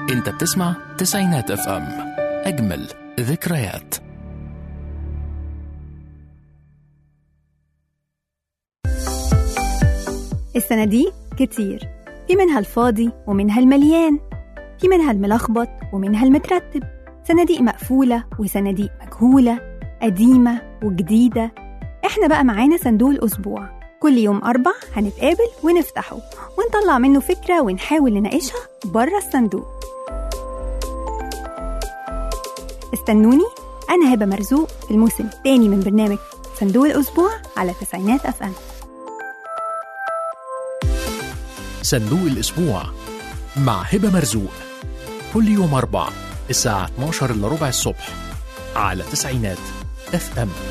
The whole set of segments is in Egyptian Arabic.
انت بتسمع تسعينات اف ام اجمل ذكريات الصناديق كتير في منها الفاضي ومنها المليان في منها الملخبط ومنها المترتب صناديق مقفولة وصناديق مجهولة قديمة وجديدة احنا بقى معانا صندوق الأسبوع كل يوم أربع هنتقابل ونفتحه ونطلع منه فكرة ونحاول نناقشها بره الصندوق استنوني أنا هبة مرزوق في الموسم الثاني من برنامج صندوق الأسبوع على تسعينات أف أم صندوق الاسبوع مع هبه مرزوق كل يوم اربع الساعه 12 الا ربع الصبح على تسعينات اف ام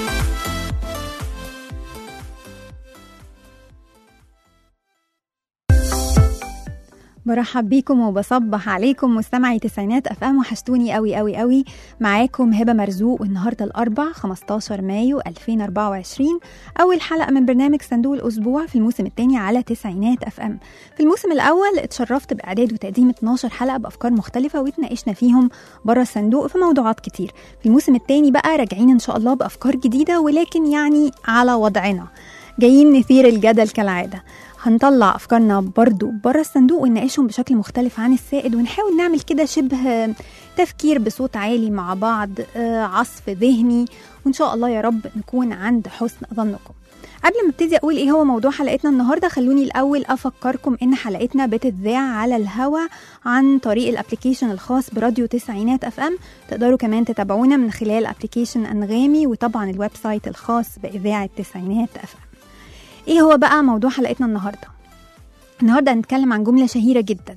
برحب بيكم وبصبح عليكم مستمعي تسعينات اف ام وحشتوني قوي قوي قوي معاكم هبه مرزوق والنهارده الاربع 15 مايو 2024 اول حلقه من برنامج صندوق الاسبوع في الموسم الثاني على تسعينات اف ام في الموسم الاول اتشرفت باعداد وتقديم 12 حلقه بافكار مختلفه واتناقشنا فيهم بره الصندوق في موضوعات كتير في الموسم الثاني بقى راجعين ان شاء الله بافكار جديده ولكن يعني على وضعنا جايين نثير الجدل كالعاده هنطلع افكارنا برضو بره الصندوق ونناقشهم بشكل مختلف عن السائد ونحاول نعمل كده شبه تفكير بصوت عالي مع بعض آه، عصف ذهني وان شاء الله يا رب نكون عند حسن ظنكم قبل ما ابتدي اقول ايه هو موضوع حلقتنا النهارده خلوني الاول افكركم ان حلقتنا بتتذاع على الهوا عن طريق الابلكيشن الخاص براديو تسعينات اف ام تقدروا كمان تتابعونا من خلال ابلكيشن انغامي وطبعا الويب سايت الخاص باذاعه تسعينات اف ام ايه هو بقى موضوع حلقتنا النهارده النهارده هنتكلم عن جمله شهيره جدا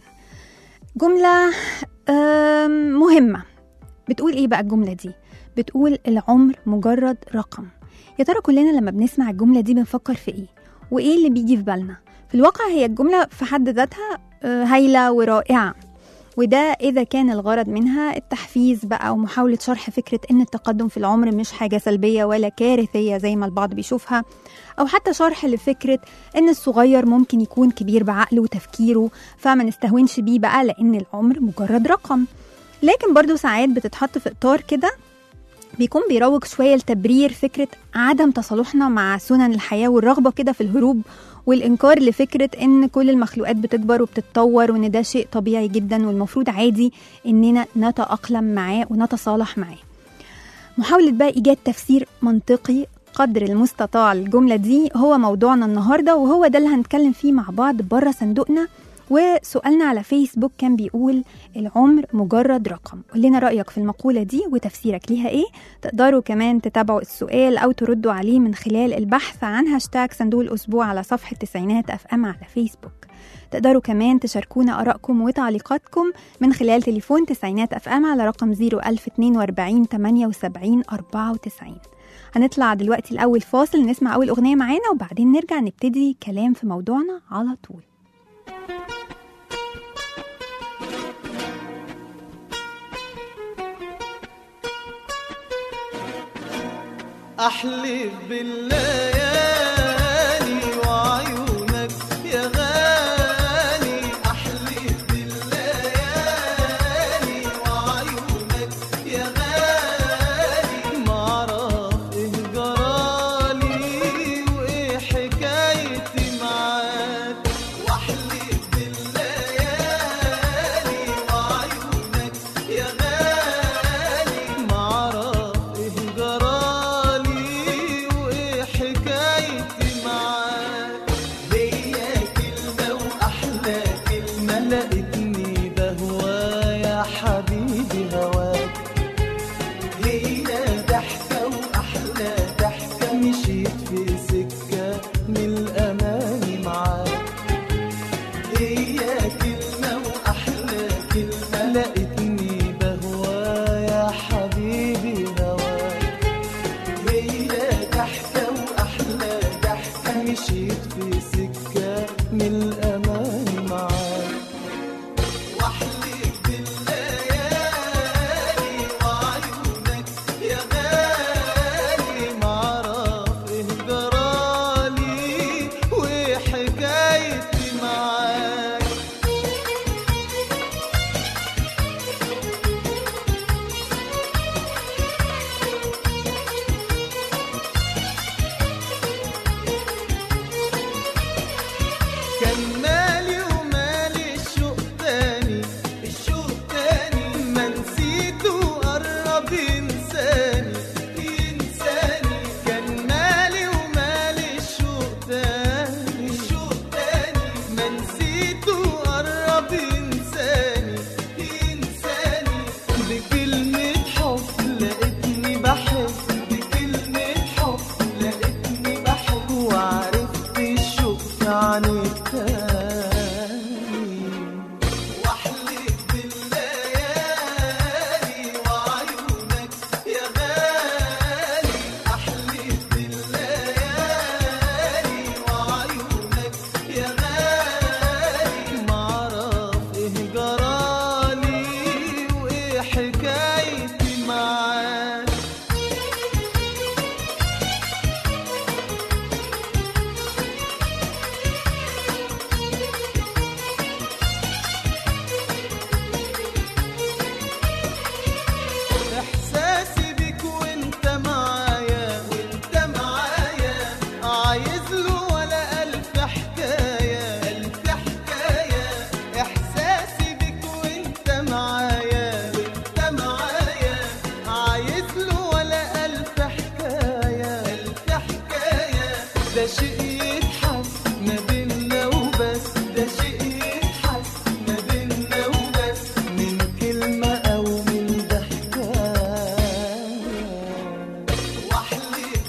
جمله آم، مهمه بتقول ايه بقى الجمله دي بتقول العمر مجرد رقم يا ترى كلنا لما بنسمع الجمله دي بنفكر في ايه وايه اللي بيجي في بالنا في الواقع هي الجمله في حد ذاتها آه، هايله ورائعه وده إذا كان الغرض منها التحفيز بقى ومحاولة شرح فكرة إن التقدم في العمر مش حاجة سلبية ولا كارثية زي ما البعض بيشوفها أو حتى شرح لفكرة إن الصغير ممكن يكون كبير بعقله وتفكيره فما نستهونش بيه بقى لأن العمر مجرد رقم لكن برضو ساعات بتتحط في إطار كده بيكون بيروج شوية لتبرير فكرة عدم تصالحنا مع سنن الحياة والرغبة كده في الهروب والإنكار لفكرة إن كل المخلوقات بتكبر وبتتطور وإن ده شيء طبيعي جدا والمفروض عادي إننا نتأقلم معاه ونتصالح معاه محاولة بقى إيجاد تفسير منطقي قدر المستطاع للجملة دي هو موضوعنا النهاردة وهو ده اللي هنتكلم فيه مع بعض بره صندوقنا وسؤالنا على فيسبوك كان بيقول العمر مجرد رقم قول لنا رأيك في المقولة دي وتفسيرك ليها ايه تقدروا كمان تتابعوا السؤال أو تردوا عليه من خلال البحث عن هاشتاج صندوق الأسبوع على صفحة تسعينات أف أم على فيسبوك تقدروا كمان تشاركونا آرائكم وتعليقاتكم من خلال تليفون تسعينات أف أم على رقم 01042 78 94 هنطلع دلوقتي الأول فاصل نسمع أول أغنية معانا وبعدين نرجع نبتدي كلام في موضوعنا على طول أحلف بالليالي وعيونك يا غالي أحلف بالليالي وعيونك يا غالي معرف إيه جرالي وإيه حكايتي معاك وأحلف بالليالي وعيونك يا غالي معرف إيه جرالي وإيه حكايتي عنك تاني واحلف بالليالي وعيونك يا غالي احلف بالليالي وعيونك يا غالي معرف ايه جرالي وايه حكايتي معاك احساسي بيك وانت معايا وانت معايا عايز له ولا الف حكايه الف حكايه احساسي بيك وانت معايا وانت معايا عايز له ولا الف حكايه الف حكايه ده شيء يتحس ما بينا وبس ده شيء يتحس ما بينا وبس من كلمه او من ضحكه واحلف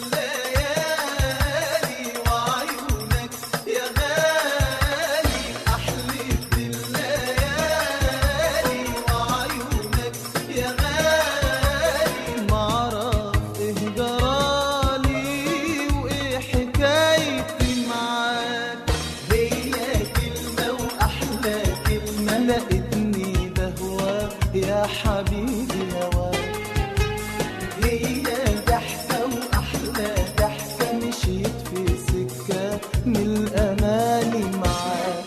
بالليالي وعيونك يا غالي احلف بالليالي وعيونك يا غالي معرف ايه جرالي وايه حكايتي معاك هي كلمة واحلى كلمة لقيتني بهواك يا حبيبي هواك هي ضحكة وأحلى ضحكة مشيت في سكة من الأماني معاك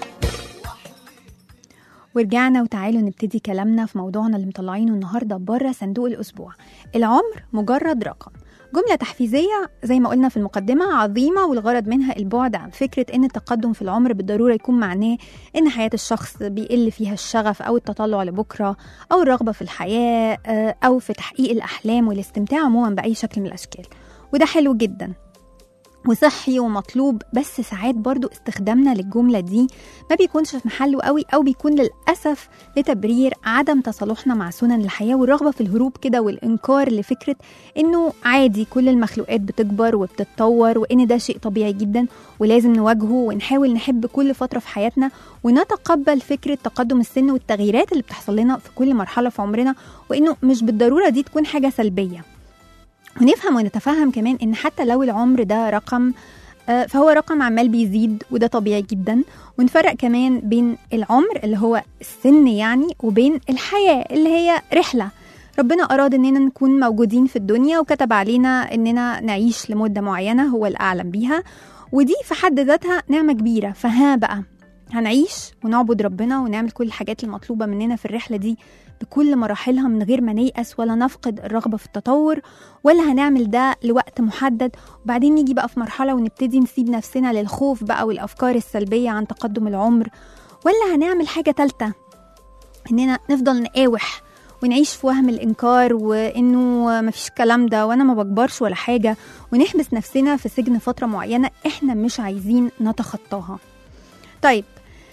ورجعنا وتعالوا نبتدي كلامنا في موضوعنا اللي مطلعينه النهارده بره صندوق الاسبوع العمر مجرد رقم جملة تحفيزية زي ما قلنا في المقدمة عظيمة والغرض منها البعد عن فكرة إن التقدم في العمر بالضرورة يكون معناه إن حياة الشخص بيقل فيها الشغف أو التطلع لبكرة أو الرغبة في الحياة آه، أو في تحقيق الأحلام والاستمتاع عموما بأي شكل من الأشكال وده حلو جدا وصحي ومطلوب بس ساعات برضو استخدامنا للجملة دي ما بيكونش في محله قوي أو بيكون للأسف لتبرير عدم تصالحنا مع سنن الحياة والرغبة في الهروب كده والإنكار لفكرة إنه عادي كل المخلوقات بتكبر وبتتطور وإن ده شيء طبيعي جدا ولازم نواجهه ونحاول نحب كل فترة في حياتنا ونتقبل فكرة تقدم السن والتغييرات اللي بتحصل لنا في كل مرحلة في عمرنا وإنه مش بالضرورة دي تكون حاجة سلبية ونفهم ونتفهم كمان ان حتى لو العمر ده رقم آه، فهو رقم عمال بيزيد وده طبيعي جدا ونفرق كمان بين العمر اللي هو السن يعني وبين الحياة اللي هي رحلة ربنا أراد إننا نكون موجودين في الدنيا وكتب علينا إننا نعيش لمدة معينة هو الأعلم بيها ودي في حد ذاتها نعمة كبيرة فها بقى هنعيش ونعبد ربنا ونعمل كل الحاجات المطلوبة مننا في الرحلة دي بكل مراحلها من غير ما نيأس ولا نفقد الرغبة في التطور ولا هنعمل ده لوقت محدد وبعدين نيجي بقى في مرحلة ونبتدي نسيب نفسنا للخوف بقى والأفكار السلبية عن تقدم العمر ولا هنعمل حاجة تالتة إننا نفضل نقاوح ونعيش في وهم الإنكار وإنه مفيش الكلام ده وأنا ما بكبرش ولا حاجة ونحبس نفسنا في سجن فترة معينة إحنا مش عايزين نتخطاها طيب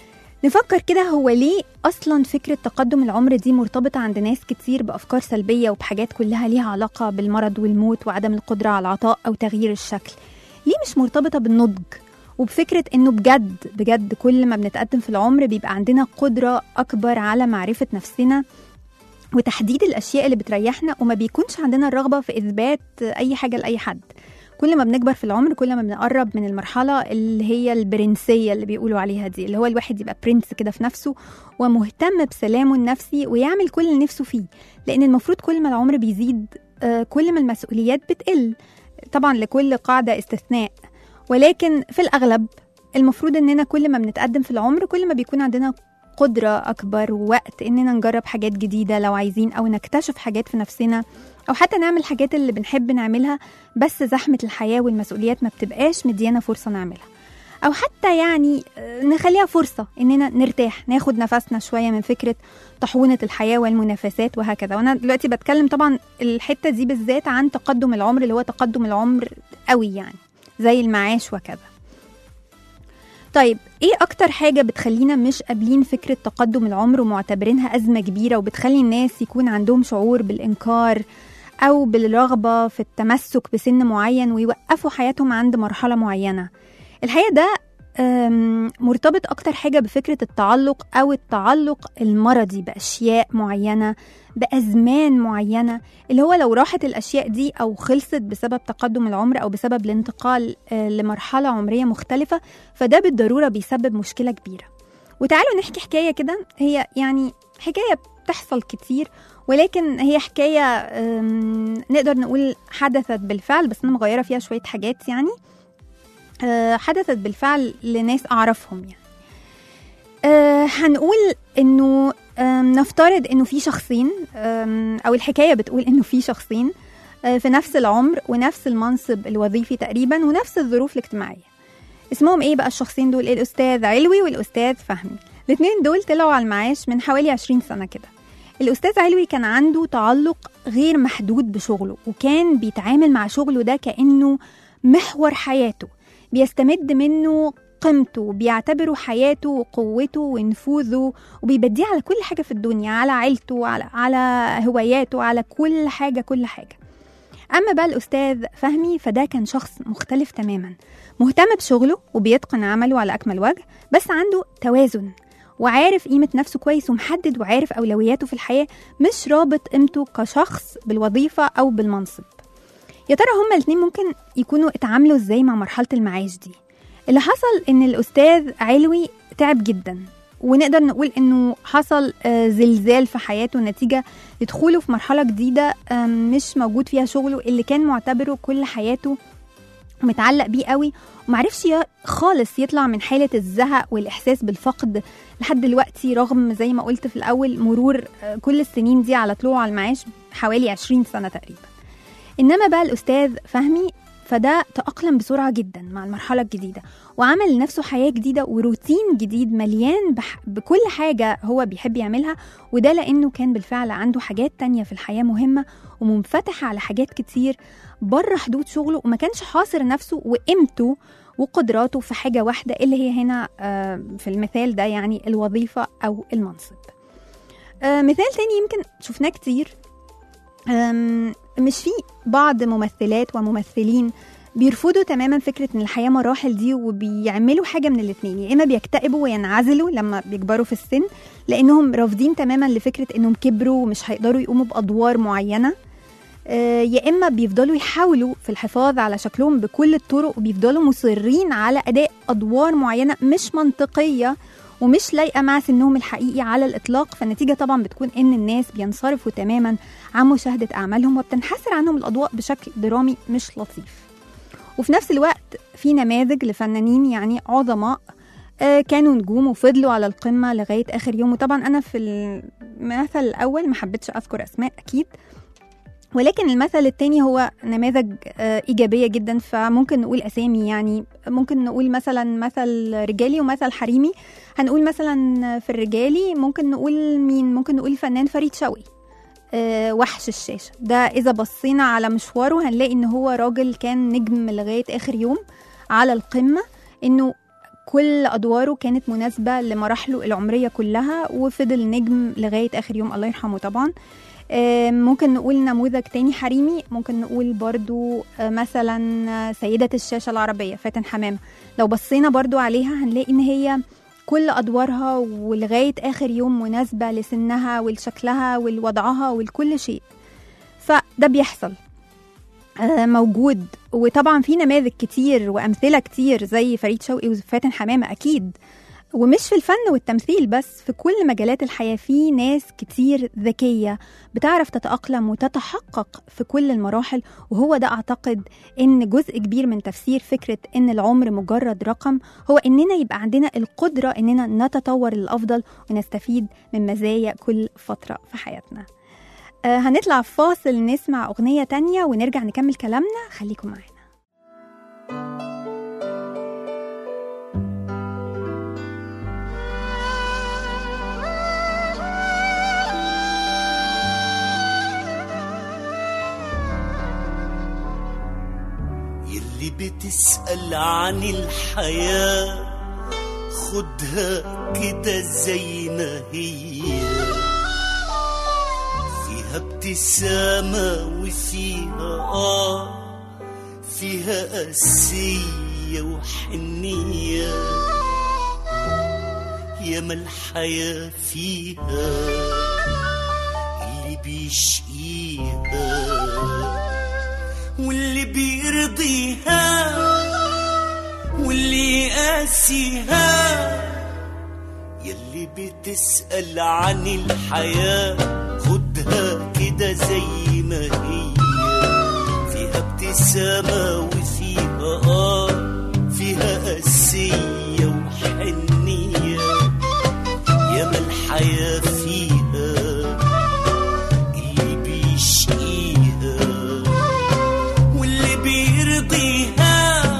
نفكر كده هو ليه اصلا فكره تقدم العمر دي مرتبطه عند ناس كتير بافكار سلبيه وبحاجات كلها ليها علاقه بالمرض والموت وعدم القدره على العطاء او تغيير الشكل ليه مش مرتبطه بالنضج وبفكره انه بجد بجد كل ما بنتقدم في العمر بيبقى عندنا قدره اكبر على معرفه نفسنا وتحديد الاشياء اللي بتريحنا وما بيكونش عندنا الرغبه في اثبات اي حاجه لاي حد كل ما بنكبر في العمر كل ما بنقرب من المرحلة اللي هي البرنسية اللي بيقولوا عليها دي اللي هو الواحد يبقى برنس كده في نفسه ومهتم بسلامه النفسي ويعمل كل اللي نفسه فيه لأن المفروض كل ما العمر بيزيد آه، كل ما المسؤوليات بتقل طبعا لكل قاعدة استثناء ولكن في الأغلب المفروض إننا كل ما بنتقدم في العمر كل ما بيكون عندنا قدرة أكبر ووقت إننا نجرب حاجات جديدة لو عايزين أو نكتشف حاجات في نفسنا أو حتى نعمل حاجات اللي بنحب نعملها بس زحمة الحياة والمسؤوليات ما بتبقاش مديانا فرصة نعملها أو حتى يعني آه، نخليها فرصة إننا نرتاح ناخد نفسنا شوية من فكرة طاحونة الحياة والمنافسات وهكذا وأنا دلوقتي بتكلم طبعا الحتة دي بالذات عن تقدم العمر اللي هو تقدم العمر قوي يعني زي المعاش وكذا طيب ايه اكتر حاجة بتخلينا مش قابلين فكرة تقدم العمر ومعتبرينها ازمة كبيرة وبتخلي الناس يكون عندهم شعور بالانكار او بالرغبة في التمسك بسن معين ويوقفوا حياتهم عند مرحلة معينة الحقيقة ده أم، مرتبط أكتر حاجة بفكرة التعلق أو التعلق المرضي بأشياء معينة بأزمان معينة اللي هو لو راحت الأشياء دي أو خلصت بسبب تقدم العمر أو بسبب الانتقال آه، لمرحلة عمرية مختلفة فده بالضرورة بيسبب مشكلة كبيرة وتعالوا نحكي حكاية كده هي يعني حكاية بتحصل كتير ولكن هي حكاية أم، نقدر نقول حدثت بالفعل بس أنا مغيرة فيها شوية حاجات يعني أه، حدثت بالفعل لناس أعرفهم يعني أه، هنقول إنه أم، نفترض إنه في شخصين أم، أو الحكاية بتقول إنه في شخصين أه، في نفس العمر ونفس المنصب الوظيفي تقريبا ونفس الظروف الاجتماعية اسمهم ايه بقى الشخصين دول الاستاذ علوي والاستاذ فهمي الاثنين دول طلعوا على المعاش من حوالي 20 سنه كده الاستاذ علوي كان عنده تعلق غير محدود بشغله وكان بيتعامل مع شغله ده كانه محور حياته بيستمد منه قيمته بيعتبره حياته وقوته ونفوذه وبيبديه على كل حاجه في الدنيا على عيلته على على هواياته على كل حاجه كل حاجه اما بقى الاستاذ فهمي فده كان شخص مختلف تماما مهتم بشغله وبيتقن عمله على اكمل وجه بس عنده توازن وعارف قيمة نفسه كويس ومحدد وعارف أولوياته في الحياة مش رابط قيمته كشخص بالوظيفة أو بالمنصب يا ترى هما الاتنين ممكن يكونوا اتعاملوا ازاي مع مرحلة المعاش دي اللي حصل ان الأستاذ علوي تعب جدا ونقدر نقول انه حصل آه، زلزال في حياته نتيجة لدخوله في مرحلة جديدة آه، مش موجود فيها شغله اللي كان معتبره كل حياته متعلق بيه قوي ومعرفش ي- خالص يطلع من حالة الزهق والإحساس بالفقد لحد دلوقتي رغم زي ما قلت في الأول مرور آه، كل السنين دي على طلوعه على المعاش حوالي 20 سنة تقريبا إنما بقى الأستاذ فهمي فده تأقلم بسرعة جدا مع المرحلة الجديدة وعمل لنفسه حياة جديدة وروتين جديد مليان بح... بكل حاجة هو بيحب يعملها وده لأنه كان بالفعل عنده حاجات تانية في الحياة مهمة ومنفتح على حاجات كتير بره حدود شغله وما كانش حاصر نفسه وقيمته وقدراته في حاجة واحدة اللي هي هنا آه، في المثال ده يعني الوظيفة أو المنصب آه، مثال تاني يمكن شفناه كتير آم، مش في بعض ممثلات وممثلين بيرفضوا تماما فكرة ان الحياة مراحل دي وبيعملوا حاجة من الاتنين يا اما بيكتئبوا وينعزلوا لما بيكبروا في السن لانهم رافضين تماما لفكرة انهم كبروا ومش هيقدروا يقوموا بادوار معينة آه، يا اما بيفضلوا يحاولوا في الحفاظ على شكلهم بكل الطرق وبيفضلوا مصرين على اداء ادوار معينه مش منطقيه ومش لايقه مع سنهم الحقيقي على الاطلاق فالنتيجه طبعا بتكون ان الناس بينصرفوا تماما عن مشاهده اعمالهم وبتنحسر عنهم الاضواء بشكل درامي مش لطيف وفي نفس الوقت في نماذج لفنانين يعني عظماء آه، كانوا نجوم وفضلوا على القمه لغايه اخر يوم وطبعا انا في المثل الاول ما حبيتش اذكر اسماء اكيد ولكن المثل التاني هو نماذج آه، إيجابية جدا فممكن نقول أسامي يعني ممكن نقول مثلا مثل رجالي ومثل حريمي هنقول مثلا في الرجالي ممكن نقول مين ممكن نقول الفنان فريد شوقي آه، وحش الشاشة ده إذا بصينا على مشواره هنلاقي إن هو راجل كان نجم لغاية آخر يوم على القمة إنه كل أدواره كانت مناسبة لمراحله العمرية كلها وفضل نجم لغاية آخر يوم الله يرحمه طبعا آه، ممكن نقول نموذج تاني حريمي ممكن نقول برضو آه، مثلا آه، سيدة الشاشة العربية فاتن حمامة لو بصينا برضو عليها هنلاقي إن هي كل أدوارها ولغاية آخر يوم مناسبة لسنها ولشكلها ولوضعها ولكل شيء فده بيحصل آه، موجود وطبعا في نماذج كتير وأمثلة كتير زي فريد شوقي وفاتن حمامة أكيد ومش في الفن والتمثيل بس في كل مجالات الحياة في ناس كتير ذكية بتعرف تتأقلم وتتحقق في كل المراحل وهو ده أعتقد إن جزء كبير من تفسير فكرة إن العمر مجرد رقم هو إننا يبقى عندنا القدرة إننا نتطور للأفضل ونستفيد من مزايا كل فترة في حياتنا آه هنطلع فاصل نسمع أغنية تانية ونرجع نكمل كلامنا خليكم معانا يلي بتسأل عن الحياة خدها كده زي ما هي فيها ابتسامة وفيها آه فيها قاسية وحنية ياما الحياة فيها اللي بيشقيها واللي بيرضيها واللي يقاسيها يلي بتسأل عن الحياة خدها كده زي ما هي فيها ابتسامة وفيها آه فيها قسية وحنية ياما الحياة فيها اللي بيشقيها واللي بيرضيها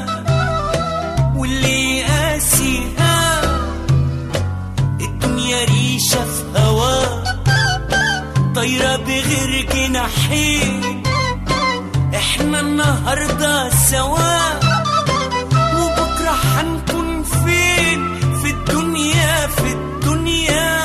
واللي يقاسيها الدنيا ريشة في هوا طايرة بغير جناحين احنا النهاردة سوا وبكرة هنكون فين في الدنيا في الدنيا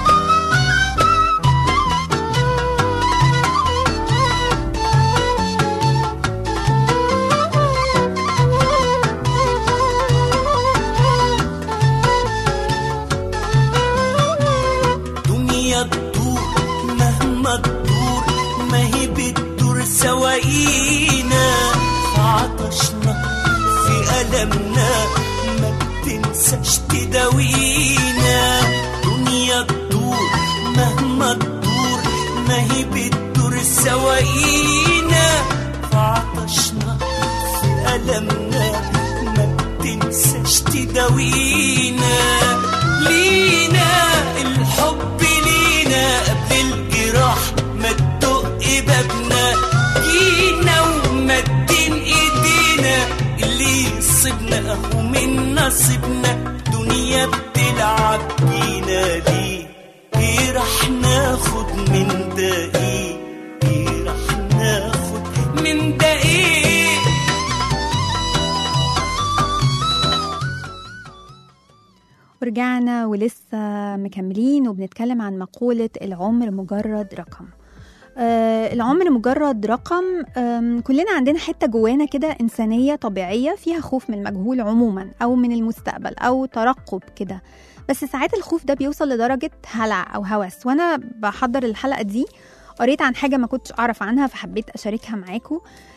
دنيا تدور مهما تدور ما هي بتدور سواقينا في عطشنا في ألمنا ما بتنساش تداوينا دنيا تدور مهما تدور ما هي بتدور سواقينا في عطشنا في ألمنا ما بتنساش تداوينا لينا الحب لينا قبل الجراح ما تدق بابنا جينا ومدين ايدينا اللي يصيبنا اهو من نصيبنا دنيا بتلعب بينا ليه ايه راح ناخد من ده ايه ايه راح ناخد من ده ايه ورجعنا ولسه مكملين وبنتكلم عن مقولة العمر مجرد رقم آه العمر مجرد رقم آم، كلنا عندنا حتة جوانا كده إنسانية طبيعية فيها خوف من المجهول عموما أو من المستقبل أو ترقب كده بس ساعات الخوف ده بيوصل لدرجة هلع أو هوس وأنا بحضر الحلقة دي قريت عن حاجة ما كنتش أعرف عنها فحبيت أشاركها معاكم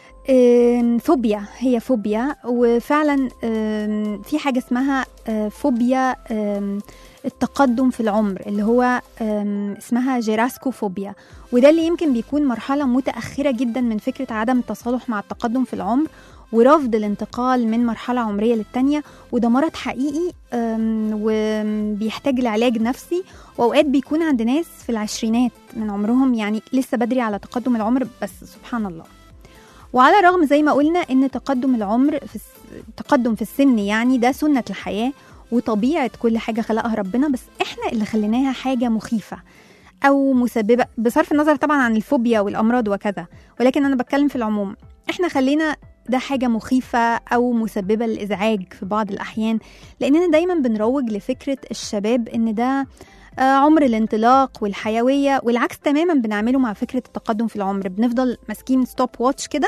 آم، فوبيا هي فوبيا وفعلا آم، في حاجة اسمها آه، فوبيا آم، التقدم في العمر اللي هو آم، اسمها جيراسكوفوبيا وده اللي يمكن بيكون مرحلة متأخرة جدا من فكرة عدم التصالح مع التقدم في العمر ورفض الانتقال من مرحلة عمرية للتانية وده مرض حقيقي آم، وبيحتاج لعلاج نفسي وأوقات بيكون عند ناس في العشرينات من عمرهم يعني لسه بدري على تقدم العمر بس سبحان الله وعلى الرغم زي ما قلنا ان تقدم العمر في الس... تقدم في السن يعني ده سنة الحياة وطبيعة كل حاجة خلقها ربنا بس احنا اللي خليناها حاجة مخيفة او مسببة بصرف النظر طبعا عن الفوبيا والامراض وكذا ولكن انا بتكلم في العموم احنا خلينا ده حاجة مخيفة أو مسببة للإزعاج في بعض الأحيان لأننا دايما بنروج لفكرة الشباب إن ده آه، عمر الانطلاق والحيوية والعكس تماما بنعمله مع فكرة التقدم في العمر بنفضل ماسكين ستوب واتش كده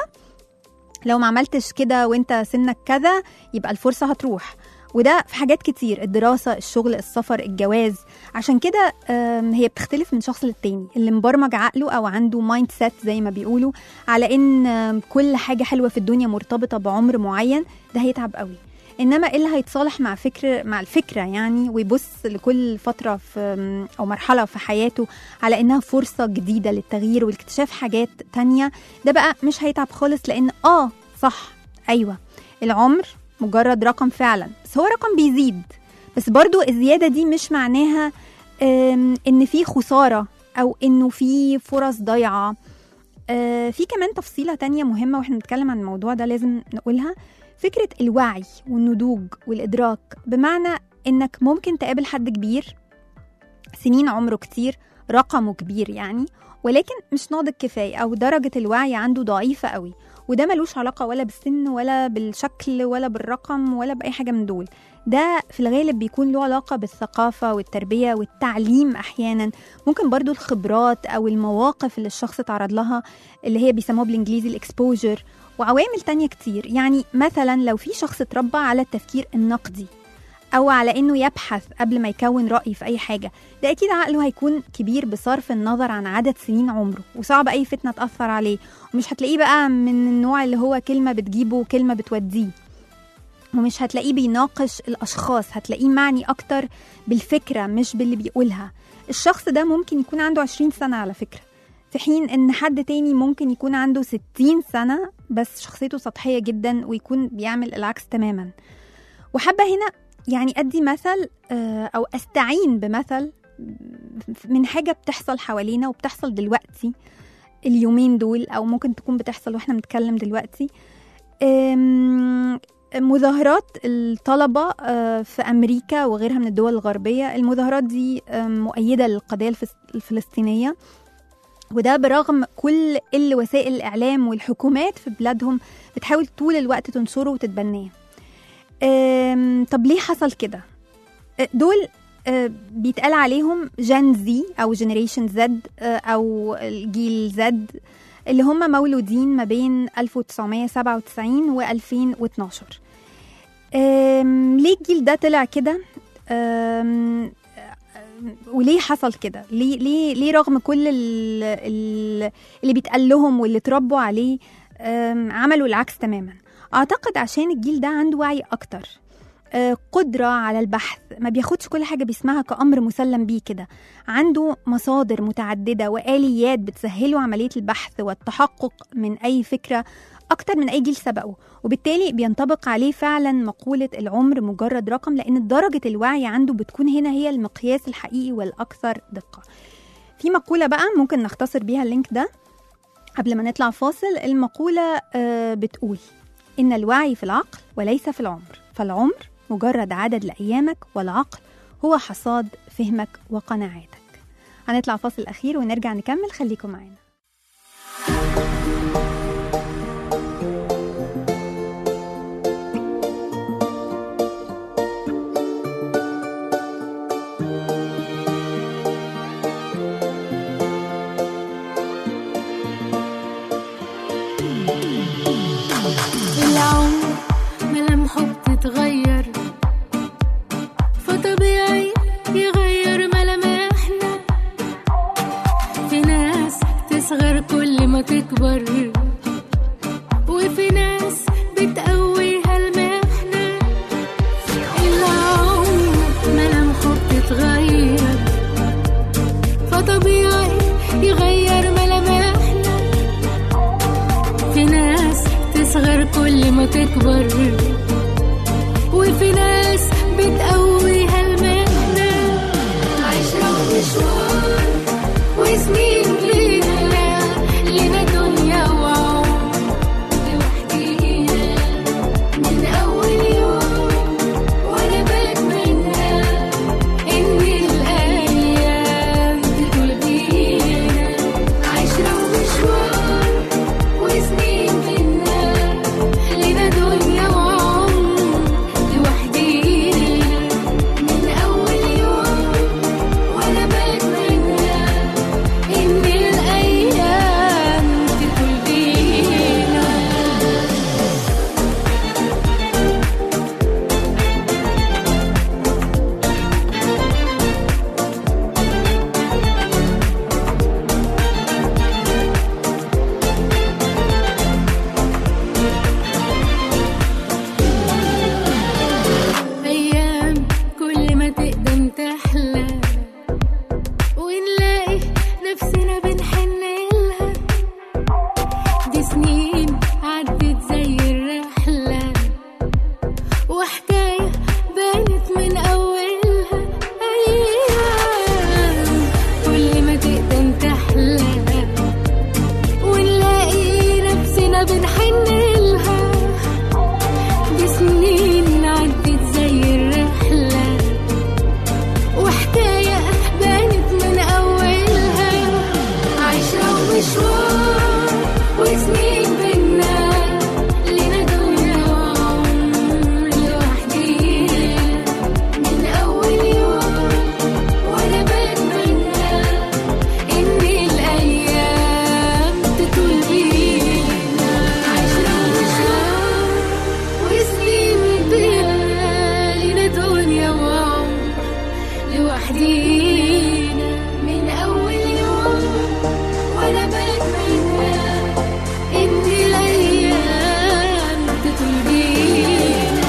لو ما عملتش كده وانت سنك كذا يبقى الفرصة هتروح وده في حاجات كتير الدراسة الشغل السفر الجواز عشان كده آم، هي بتختلف من شخص للتاني اللي مبرمج عقله أو عنده مايند سيت زي ما بيقولوا على إن آم، كل حاجة حلوة في الدنيا مرتبطة بعمر معين ده هيتعب قوي انما اللي هيتصالح مع فكر مع الفكره يعني ويبص لكل فتره في او مرحله في حياته على انها فرصه جديده للتغيير والاكتشاف حاجات تانية ده بقى مش هيتعب خالص لان اه صح ايوه العمر مجرد رقم فعلا بس هو رقم بيزيد بس برضو الزياده دي مش معناها آم، ان في خساره او انه في فرص ضايعه آه، في كمان تفصيله تانية مهمه واحنا بنتكلم عن الموضوع ده لازم نقولها فكرة الوعي والنضوج والإدراك بمعنى إنك ممكن تقابل حد كبير سنين عمره كتير رقمه كبير يعني ولكن مش ناضج كفاية أو درجة الوعي عنده ضعيفة قوي وده ملوش علاقة ولا بالسن ولا بالشكل ولا بالرقم ولا بأي حاجة من دول ده في الغالب بيكون له علاقة بالثقافة والتربية والتعليم أحيانا ممكن برضو الخبرات أو المواقف اللي الشخص تعرض لها اللي هي بيسموها بالإنجليزي الإكسبوجر وعوامل تانية كتير يعني مثلا لو في شخص اتربى على التفكير النقدي او على انه يبحث قبل ما يكون راي في اي حاجه ده اكيد عقله هيكون كبير بصرف النظر عن عدد سنين عمره وصعب اي فتنه تاثر عليه ومش هتلاقيه بقى من النوع اللي هو كلمه بتجيبه وكلمه بتوديه ومش هتلاقيه بيناقش الاشخاص هتلاقيه معني اكتر بالفكره مش باللي بيقولها الشخص ده ممكن يكون عنده 20 سنه على فكره في حين ان حد تاني ممكن يكون عنده 60 سنه بس شخصيته سطحيه جدا ويكون بيعمل العكس تماما وحابه هنا يعني ادي مثل آه، او استعين بمثل من حاجه بتحصل حوالينا وبتحصل دلوقتي اليومين دول او ممكن تكون بتحصل واحنا بنتكلم دلوقتي أم، مظاهرات الطلبة آه، في أمريكا وغيرها من الدول الغربية المظاهرات دي آم، مؤيدة للقضية الفس- الفلسطينية وده برغم كل اللي وسائل الإعلام والحكومات في بلادهم بتحاول طول الوقت تنشره وتتبناه أم، طب ليه حصل كده؟ أه، دول أه، بيتقال عليهم جن زي أو جنريشن زد أو الجيل زد اللي هم مولودين ما بين 1997 و 2012 أم، ليه الجيل ده طلع كده؟ أم، وليه حصل كده؟ ليه ليه ليه رغم كل ال- ال- اللي بيتقال لهم واللي اتربوا عليه أم، عملوا العكس تماما؟ اعتقد عشان الجيل ده عنده وعي اكتر آه، قدرة على البحث ما بياخدش كل حاجة بيسمعها كأمر مسلم بيه كده عنده مصادر متعددة وآليات بتسهله عملية البحث والتحقق من أي فكرة أكتر من أي جيل سبقه وبالتالي بينطبق عليه فعلا مقولة العمر مجرد رقم لأن درجة الوعي عنده بتكون هنا هي المقياس الحقيقي والأكثر دقة في مقولة بقى ممكن نختصر بيها اللينك ده قبل ما نطلع فاصل المقولة آه، بتقول إن الوعي في العقل وليس في العمر فالعمر مجرد عدد لأيامك والعقل هو حصاد فهمك وقناعاتك هنطلع فاصل أخير ونرجع نكمل خليكم معانا العمر ملامحه بتتغير فطبيعي يغير ملامحنا في ناس تصغر كل ما تكبر وفي ناس بتقويها المحنة العمر ملامحه بتتغير فطبيعي يغير ملامحنا في ناس تصغر كل ما تكبر وفي ناس بتقويها المهنة عشرة ومشوار وسنين لينا لنا دنيا وعمر لوحدينا من أول يوم وأنا بتمنى إن الأيام تطول بينا عشرة ومشوار وسنين منا لنا دنيا وعمر لوحدينا ترضينا من أول يوم وأنا بتمنى إن الأيام تطول بينا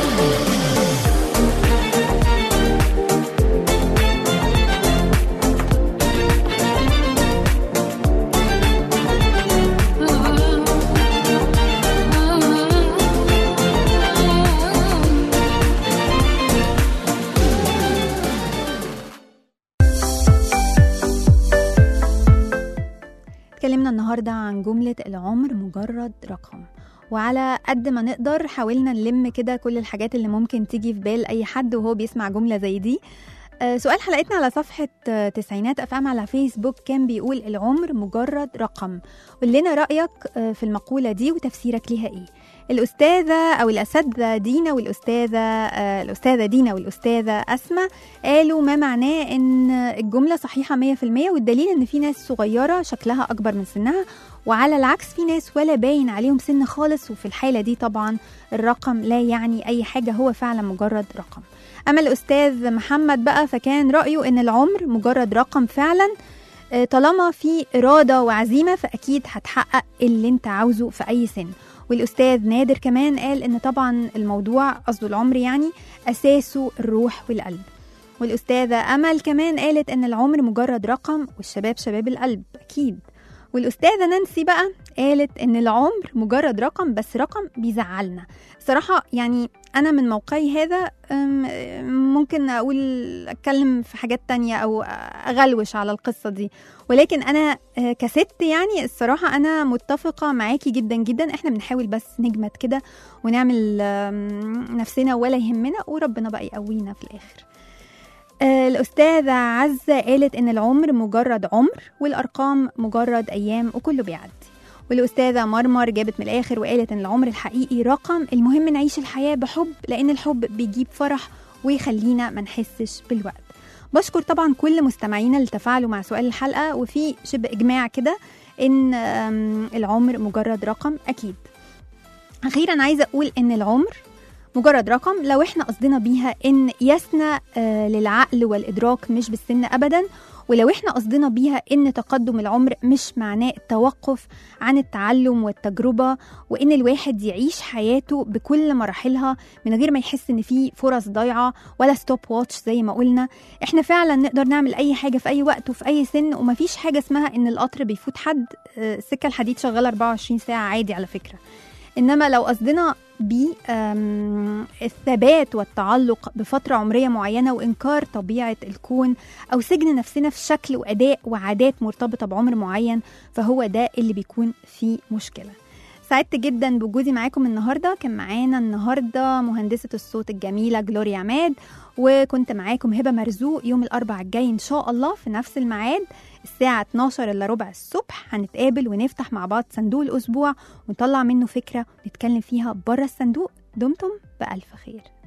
اتكلمنا النهاردة عن جملة العمر مجرد رقم وعلى قد ما نقدر حاولنا نلم كده كل الحاجات اللي ممكن تيجي في بال أي حد وهو بيسمع جملة زي دي آه، سؤال حلقتنا على صفحة آه، تسعينات أفهم على فيسبوك كان بيقول العمر مجرد رقم قول لنا رأيك آه، في المقولة دي وتفسيرك ليها إيه الأستاذة أو الأساتذة دينا والأستاذة آه، الأستاذة دينا والأستاذة أسماء قالوا ما معناه إن الجملة صحيحة 100% والدليل إن في ناس صغيرة شكلها أكبر من سنها وعلى العكس في ناس ولا باين عليهم سن خالص وفي الحالة دي طبعا الرقم لا يعني أي حاجة هو فعلا مجرد رقم أما الأستاذ محمد بقى فكان رأيه إن العمر مجرد رقم فعلا آه، طالما في إرادة وعزيمة فأكيد هتحقق اللي أنت عاوزه في أي سن والأستاذ نادر كمان قال إن طبعا الموضوع قصده العمر يعني أساسه الروح والقلب والأستاذة أمل كمان قالت إن العمر مجرد رقم والشباب شباب القلب أكيد والأستاذة نانسي بقى قالت إن العمر مجرد رقم بس رقم بيزعلنا صراحة يعني أنا من موقعي هذا أم، ممكن أقول أتكلم في حاجات تانية أو أغلوش على القصة دي ولكن أنا آه، كست يعني الصراحة أنا متفقة معاكي جدا جدا إحنا بنحاول بس نجمد كده ونعمل آم، نفسنا ولا يهمنا وربنا بقى يقوينا في الآخر آه، الأستاذة عزة قالت إن العمر مجرد عمر والأرقام مجرد أيام وكله بيعدي والأستاذة مرمر جابت من الآخر وقالت إن العمر الحقيقي رقم المهم نعيش الحياة بحب لأن الحب بيجيب فرح ويخلينا ما نحسش بالوقت بشكر طبعا كل مستمعينا اللي تفاعلوا مع سؤال الحلقة وفي شبه إجماع كده إن آم، العمر مجرد رقم أكيد أخيرا عايزة أقول إن العمر مجرد رقم لو احنا قصدنا بيها ان يسنى آه، للعقل والادراك مش بالسن ابدا ولو احنا قصدنا بيها ان تقدم العمر مش معناه التوقف عن التعلم والتجربه وان الواحد يعيش حياته بكل مراحلها من غير ما يحس ان في فرص ضايعه ولا ستوب واتش زي ما قلنا احنا فعلا نقدر نعمل اي حاجه في اي وقت وفي اي سن ومفيش حاجه اسمها ان القطر بيفوت حد آه، السكه الحديد شغاله 24 ساعه عادي على فكره انما لو قصدنا بالثبات والتعلق بفترة عمرية معينة وإنكار طبيعة الكون أو سجن نفسنا في شكل وأداء وعادات مرتبطة بعمر معين فهو ده اللي بيكون فيه مشكلة سعدت جدا بوجودي معاكم النهارده كان معانا النهارده مهندسه الصوت الجميله جلوريا عماد وكنت معاكم هبه مرزوق يوم الاربعاء الجاي ان شاء الله في نفس الميعاد الساعه 12 الا ربع الصبح هنتقابل ونفتح مع بعض صندوق الاسبوع ونطلع منه فكره نتكلم فيها بره الصندوق دمتم بالف خير